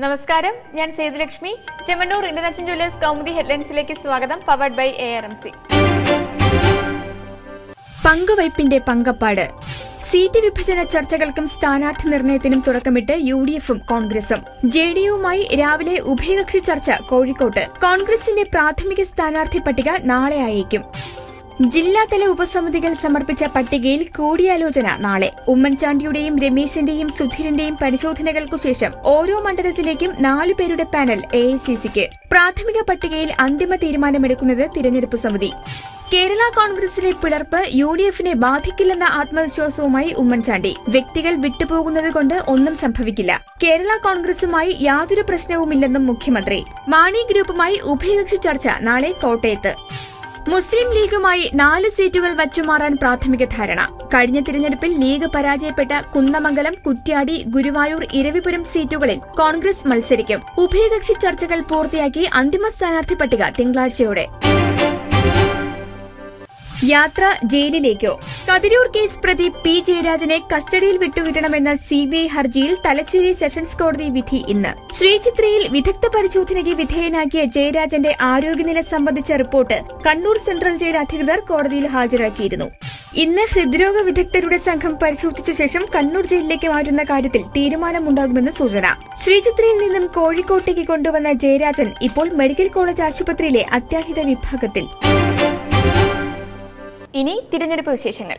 നമസ്കാരം ഞാൻ Sethulakshmi Chemmanur international jewellers Kaumudi ഹെഡ്ലൈൻസിലേക്ക് സ്വാഗതം powered by A R M C പങ്കുവയ്പിന്റെ പങ്കപ്പാട് സീറ്റ് വിഭജന ചർച്ചകൾക്കും സ്ഥാനാർത്ഥി നിർണയത്തിനും തുടക്കമിട്ട് യു ഡി എഫും കോൺഗ്രസും ജെ ഡി യുമായി രാവിലെ ഉഭയകക്ഷി ചർച്ച കോഴിക്കോട്ട് കോൺഗ്രസിന്റെ പ്രാഥമിക സ്ഥാനാർത്ഥി പട്ടിക നാളെ അയക്കും ജില്ലാതല ഉപസമിതികൾ സമർപ്പിച്ച പട്ടികയിൽ കൂടിയാലോചന നാളെ ഉമ്മൻചാണ്ടിയുടെയും രമേശിന്റെയും സുധീരന്റെയും പരിശോധനകൾക്കു ശേഷം ഓരോ മണ്ഡലത്തിലേക്കും നാലു പേരുടെ പാനൽ എ പ്രാഥമിക പട്ടികയിൽ അന്തിമ തീരുമാനമെടുക്കുന്നത് തിരഞ്ഞെടുപ്പ് സമിതി കേരള കോൺഗ്രസിലെ പിളർപ്പ് യു ഡി എഫിനെ ബാധിക്കില്ലെന്ന ആത്മവിശ്വാസവുമായി ഉമ്മൻചാണ്ടി വ്യക്തികൾ വിട്ടുപോകുന്നത് കൊണ്ട് ഒന്നും സംഭവിക്കില്ല കേരള കോൺഗ്രസുമായി യാതൊരു പ്രശ്നവുമില്ലെന്നും മുഖ്യമന്ത്രി മാണി ഗ്രൂപ്പുമായി ഉഭയകക്ഷി ചർച്ച നാളെ കോട്ടയത്ത് മുസ്ലിം ലീഗുമായി നാല് സീറ്റുകൾ വച്ചുമാറാൻ പ്രാഥമിക ധാരണ കഴിഞ്ഞ തിരഞ്ഞെടുപ്പിൽ ലീഗ് പരാജയപ്പെട്ട കുന്നമംഗലം കുറ്റ്യാടി ഗുരുവായൂർ ഇരവിപുരം സീറ്റുകളിൽ കോൺഗ്രസ് മത്സരിക്കും ഉഭയകക്ഷി ചർച്ചകൾ പൂർത്തിയാക്കി അന്തിമ സ്ഥാനാർത്ഥി പട്ടിക തിങ്കളാഴ്ചയോടെ യാത്ര ജയിലിലേക്കോ കതിരൂർ കേസ് പ്രതി പി ജയരാജനെ കസ്റ്റഡിയിൽ വിട്ടുകിട്ടണമെന്ന സിബിഐ ഹർജിയിൽ തലശ്ശേരി സെഷൻസ് കോടതി വിധി ഇന്ന് ശ്രീചിത്രയിൽ വിദഗ്ധ പരിശോധനയ്ക്ക് വിധേയനാക്കിയ ജയരാജന്റെ ആരോഗ്യനില സംബന്ധിച്ച റിപ്പോർട്ട് കണ്ണൂർ സെൻട്രൽ ജയിൽ അധികൃതർ കോടതിയിൽ ഹാജരാക്കിയിരുന്നു ഇന്ന് ഹൃദ്രോഗ വിദഗ്ധരുടെ സംഘം പരിശോധിച്ച ശേഷം കണ്ണൂർ ജയിലിലേക്ക് മാറ്റുന്ന കാര്യത്തിൽ തീരുമാനമുണ്ടാകുമെന്ന് സൂചന ശ്രീചിത്രയിൽ നിന്നും കോഴിക്കോട്ടേക്ക് കൊണ്ടുവന്ന ജയരാജൻ ഇപ്പോൾ മെഡിക്കൽ കോളേജ് ആശുപത്രിയിലെ അത്യാഹിത വിഭാഗത്തിൽ ഇനി തിരഞ്ഞെടുപ്പ് വിശേഷങ്ങൾ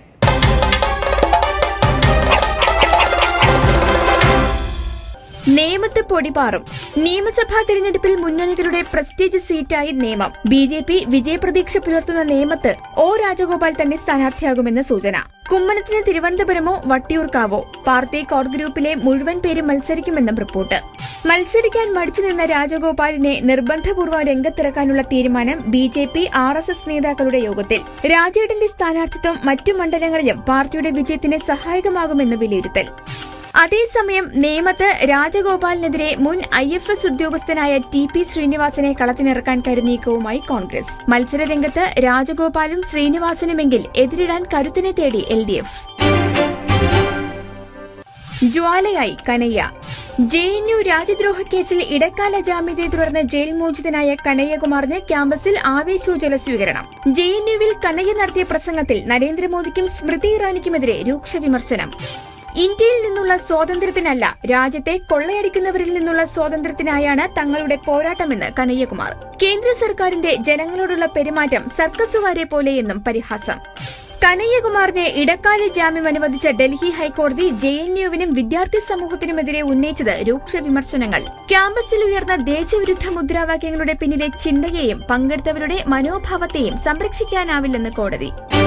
നേമത്ത് പൊടിപാറും നിയമസഭാ തിരഞ്ഞെടുപ്പിൽ മുന്നണികളുടെ പ്രസ്റ്റീജ് സീറ്റായി നേമം ബി ജെ പി വിജയപ്രതീക്ഷ പുലർത്തുന്ന നേമത്ത് ഒ രാജഗോപാൽ തന്നെ സ്ഥാനാർത്ഥിയാകുമെന്ന് സൂചന കുമ്മനത്തിന് തിരുവനന്തപുരമോ വട്ടിയൂർക്കാവോ പാർട്ടി കോർ ഗ്രൂപ്പിലെ മുഴുവൻ പേരും മത്സരിക്കുമെന്നും റിപ്പോർട്ട് മത്സരിക്കാൻ മടിച്ചുനിന്ന രാജഗോപാലിനെ നിർബന്ധപൂർവ്വം രംഗത്തിറക്കാനുള്ള തീരുമാനം B J P R S S നേതാക്കളുടെ യോഗത്തിൽ രാജേട്ടന്റെ സ്ഥാനാർത്ഥിത്വം മറ്റു മണ്ഡലങ്ങളിലും പാർട്ടിയുടെ വിജയത്തിന് സഹായകമാകുമെന്ന് വിലയിരുത്തൽ അതേസമയം നേമത്ത് രാജഗോപാലിനെതിരെ മുൻ ഐ എഫ് എസ് ഉദ്യോഗസ്ഥനായ ടി പി ശ്രീനിവാസനെ കളത്തിനിറക്കാൻ കരുനീക്കവുമായി കോൺഗ്രസ് മത്സരരംഗത്ത് രാജഗോപാലും ശ്രീനിവാസനുമെങ്കിൽ എതിരിടാൻ കരുത്തിനെ തേടി എൽ ഡി എഫ് ജ്വാലയായി കനയ്യ ജെ എൻ യു രാജ്യദ്രോഹ കേസിൽ ഇടക്കാല ജാമ്യത്തെ തുടർന്ന് ജയിൽ മോചിതനായ കനയ്യകുമാറിന് ക്യാമ്പസിൽ ആവേശോജ്വല സ്വീകരണം ജെ എൻ യുവിൽ കനയ്യ നടത്തിയ പ്രസംഗത്തിൽ നരേന്ദ്രമോദിക്കും സ്മൃതി ഇറാനിക്കുമെതിരെ രൂക്ഷ വിമർശനം ഇന്ത്യയിൽ നിന്നുള്ള സ്വാതന്ത്ര്യത്തിനല്ല രാജ്യത്തെ കൊള്ളയടിക്കുന്നവരിൽ നിന്നുള്ള സ്വാതന്ത്ര്യത്തിനായാണ് തങ്ങളുടെ പോരാട്ടമെന്ന് കനയ്യകുമാർ കേന്ദ്ര സർക്കാരിന്റെ ജനങ്ങളോടുള്ള പെരുമാറ്റം സർക്കസുകാരെ പോലെയെന്നും പരിഹാസം കനയ്യകുമാറിന് ഇടക്കാല ജാമ്യം അനുവദിച്ച ഡൽഹി ഹൈക്കോടതി ജെ എൻ യുവിനും വിദ്യാർത്ഥി സമൂഹത്തിനുമെതിരെ ഉന്നയിച്ചത് രൂക്ഷ വിമർശനങ്ങൾ ക്യാമ്പസിൽ ഉയർന്ന ദേശവിരുദ്ധ മുദ്രാവാക്യങ്ങളുടെ പിന്നിലെ ചിന്തയെയും പങ്കെടുത്തവരുടെ മനോഭാവത്തെയും സംരക്ഷിക്കാനാവില്ലെന്ന് കോടതി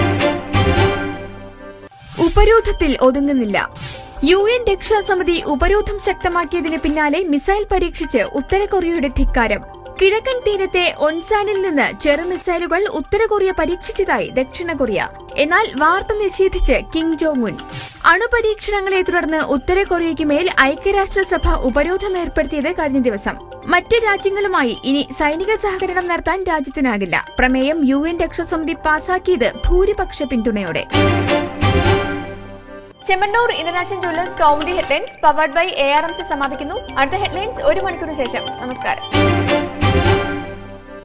ഉപരോധത്തിൽ ഒതുങ്ങുന്നില്ല യു എൻ രക്ഷാസമിതി ഉപരോധം ശക്തമാക്കിയതിന് പിന്നാലെ മിസൈൽ പരീക്ഷിച്ച് ഉത്തര കൊറിയയുടെ ധിക്കാരം കിഴക്കൻ തീരത്തെ ഒൻസാനിൽ നിന്ന് ചെറു മിസൈലുകൾ ഉത്തര കൊറിയ പരീക്ഷിച്ചതായി ദക്ഷിണ കൊറിയ എന്നാൽ വാർത്ത നിഷേധിച്ച് കിം ജോങ് ഉൻ അണുപരീക്ഷണങ്ങളെ തുടർന്ന് ഉത്തര കൊറിയയ്ക്ക് മേൽ ഐക്യരാഷ്ട്രസഭ ഉപരോധം ഏർപ്പെടുത്തിയത് കഴിഞ്ഞ ദിവസം മറ്റ് രാജ്യങ്ങളുമായി ഇനി സൈനിക സഹകരണം നടത്താൻ രാജ്യത്തിനാകില്ല പ്രമേയം യു എൻ രക്ഷാസമിതി പാസാക്കിയത് ഭൂരിപക്ഷ പിന്തുണയോടെ Chemmanur international jewellers Kaumudi headlines powered by A R M C സമാപിക്കുന്നു അടുത്ത ഹെഡ്ലൈൻസ് ഒരു മണിക്കൂറിന് ശേഷം നമസ്കാരം